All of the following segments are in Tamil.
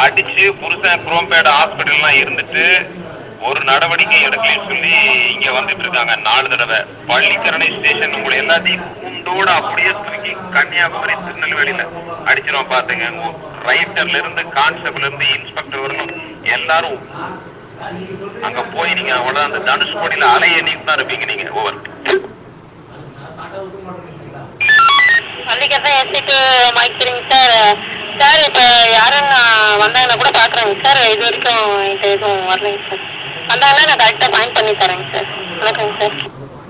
அடிச்சு புருஷன் குரோம்பேடு ஹாஸ்பிட்டல்லாம் இருந்துட்டு ஒரு நடவடிக்கை எடுக்கலன்னு சொல்லி இங்க வந்துட்டு இருக்காங்க நாலு தடவை பள்ளிக்கரணை ஸ்டேஷன் உங்களை எல்லாத்தையும் குண்டோட அப்படியே தூக்கி கன்னியாகுமரி திருநெல்வேலியில அடிச்சிரும் பாத்துங்க ரைட்டர்ல இருந்து கான்ஸ்டபிள் இருந்து இன்ஸ்பெக்டர் வரணும் எல்லாரும் அங்க போய் நீங்க அவ்வளவு அந்த தனுஷ்கோடியில அலை எண்ணிட்டு தான் இருப்பீங்க நீங்க ஓவர் பள்ளிக்கரணை எஸ்சிக்கு மைக்கிறீங்க சார் சார் இப்போ யாரும் வந்தாங்கன்னா கூட பார்க்குறேங்க சார் இது வரைக்கும் என்கிட்ட எதுவும் வரலைங்க சார் வந்தாங்கன்னா நான் கரெக்டாக பாயிண்ட் பண்ணி தரேங்க சார் வணக்கங்க சார்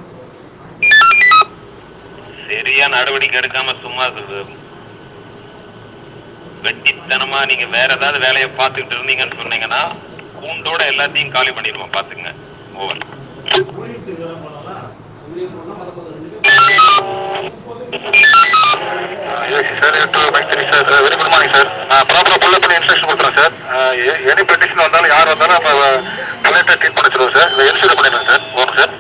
சரியா நடவடிக்கை எடுக்காம சும்மா இது வெட்டித்தனமா நீங்க வேற ஏதாவது வேலையை பார்த்துக்கிட்டு இருந்தீங்கன்னு சொன்னீங்கன்னா கூண்டோட எல்லாத்தையும் காலி பண்ணிடுவோம் பாத்துங்க ஓவர் சார் எட்டு Maithri sir very good morning sir நான் ப்ராப்பராக ஃபுல்லாக பண்ணி இன்ஸ்ட்ரக்ஷன் கொடுத்துறேன் சார் எனி பெட்டிஷன் வந்தாலும் யார் வந்தாலும் நம்ம கலெக்டர் ட்ரீட் பண்ணிச்சிருவோம் சார் இதை இன்சூர் பண்ணிடுறேன் சார் ஓகே சார்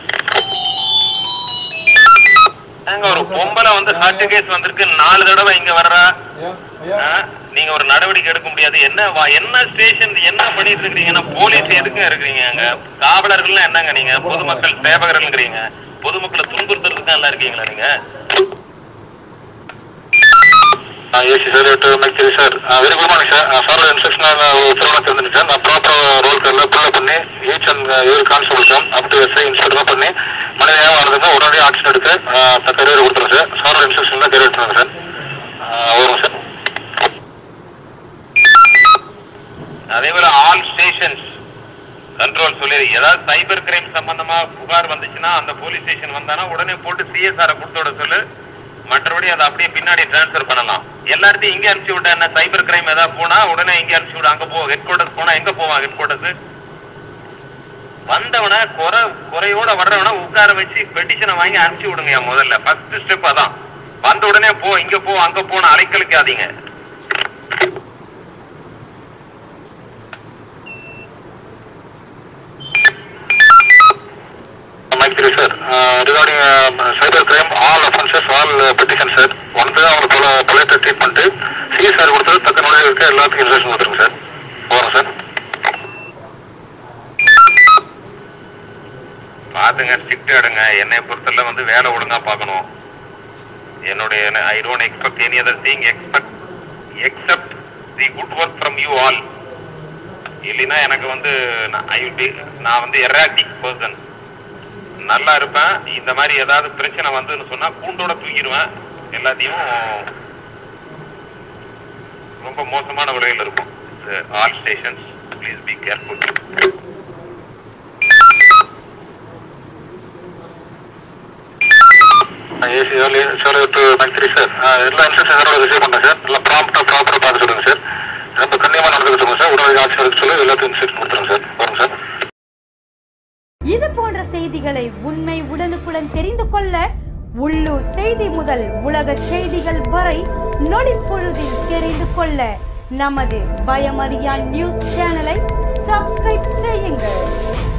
அங்க ஒரு பொம்பளை வந்து ஹார்ட் கேஸ் வந்திருக்கு நாலு தடவை இங்க வர்றா ஆ, நீங்க ஒரு நடவடிக்கை எடுக்க முடியாது என்ன வா- என்ன ஸ்டேஷன் என்ன பண்ணிட்டு இருக்கீங்கன்னா போலீஸ் எதுக்கு இருக்கிறீங்க அங்க காவலர்கள்லாம் என்னங்க நீங்க பொதுமக்கள் சேவகர்கள்ங்கிறீங்க பொதுமக்களை துன்புறுத்துறதுக்கு நல்லா இருக்கீங்களா நீங்க ஏசி சார் எட்டு Maithri sir very good morning sir forward instruction Tiruvannamalai இருந்துச்சு சார் நான் ப்ராப்பராக ரோல் கார்டில் ஃபுல்லாக பண்ணி each and every constable come up to SI inspector பண்ணி மனித ஏன் வருதுங்க உடனடியாக ஆக்ஷன் எடுத்து தக்க கரியர் கொடுத்துறேன் சார் ஃபார்வர்ட் இன்ஸ்ட்ரக்ஷன் தான் கரியர் எடுத்துருங்க சார் வரும் சார் அதே போல ஆல் ஸ்டேஷன்ஸ் கண்ட்ரோல் சொல்லி ஏதாவது சைபர் கிரைம் சம்பந்தமா புகார் வந்துச்சுன்னா அந்த போலீஸ் ஸ்டேஷன் வந்தானா உடனே போட்டு சிஎஸ்ஆர் கொடுத்து விட சொல்லு மற்றபடி அதை அப்படியே பின்னாடி டிரான்ஸ்ஃபர் பண்ணலாம் எல்லாத்தையும் இங்க அனுப்பிச்சு விட்டா என்ன சைபர் கிரைம் ஏதாவது போனா உடனே இங்க அனுப்பிச்சு விட அங்க போ ஹெட் குவார்டர்ஸ் போனா எங்க போவான் ஹெட் குவார்டர்ஸ் வந்தவன குறை குறையோட வர்றவன உட்கார வச்சு பெட்டிஷனை வாங்கி அனுப்பிச்சு விடுங்க முதல்ல ஃபர்ஸ்ட் ஸ்டெப் அதான் வந்த உடனே போ இங்க போ அங்க போன அலைக்கழிக்காதீங்க Maithri sir regarding cyber crime all offences all petition sir வந்து அவங்க பல பொலைட்ட ட்ரீட்மெண்ட் சிஎஸ்ஆர் கொடுத்தது தக்க நுழைவு இருக்க எல்லாத்துக்கும் இன்ஸ்ட்ரக்ஷன் கொடுத்துருங்க சார் போகிறோம் சார் பாத்துங்க ஸ்ட்ரிக்ட் எடுங்க என்னை பொறுத்தல வந்து வேலை ஒழுங்கா பார்க்கணும் என்னுடைய I don't expect any other thing expect except the good work from you all இல்லைன்னா எனக்கு வந்து ஐ பி நான் வந்து எராட்டிக் பர்சன் நல்லா இருப்பேன் இந்த மாதிரி ஏதாவது பிரச்சனை வந்துன்னு சொன்னா கூண்டோட தூக்கிடுவேன் எல்லாத்தையும் ரொம்ப மோசமான விலையில் இருக்கும் all stations please be careful AC early sir to Maithri sir எல்லா இன்ஸ்ட்ரக்ஷன் சாரோட ரிசீவ் பண்ணேன் சார் எல்லாம் ப்ராம்ப்டாக ப்ராப்பராக பார்த்து சொல்லுங்க சார் ரொம்ப கண்ணியமாக நடந்துக்க சொல்லுங்க சார் உடனடி ஆட்சி எடுக்க சொல்லி எல்லாத்துக்கும் இன்ஸ்ட்ரக்ஷன் கொடுத்துருங்க சார் வரும் சார் இது போன்ற செய்திகளை உண்மை உடனுக்குடன் தெரிந்து கொள்ள உள்ளூர் செய்தி முதல் உலக செய்திகள் வரை நொடிப்பொழுதில் தெரிந்து கொள்ள நமது பயமறியான் நியூஸ் சேனலை சப்ஸ்கிரைப் செய்யுங்கள்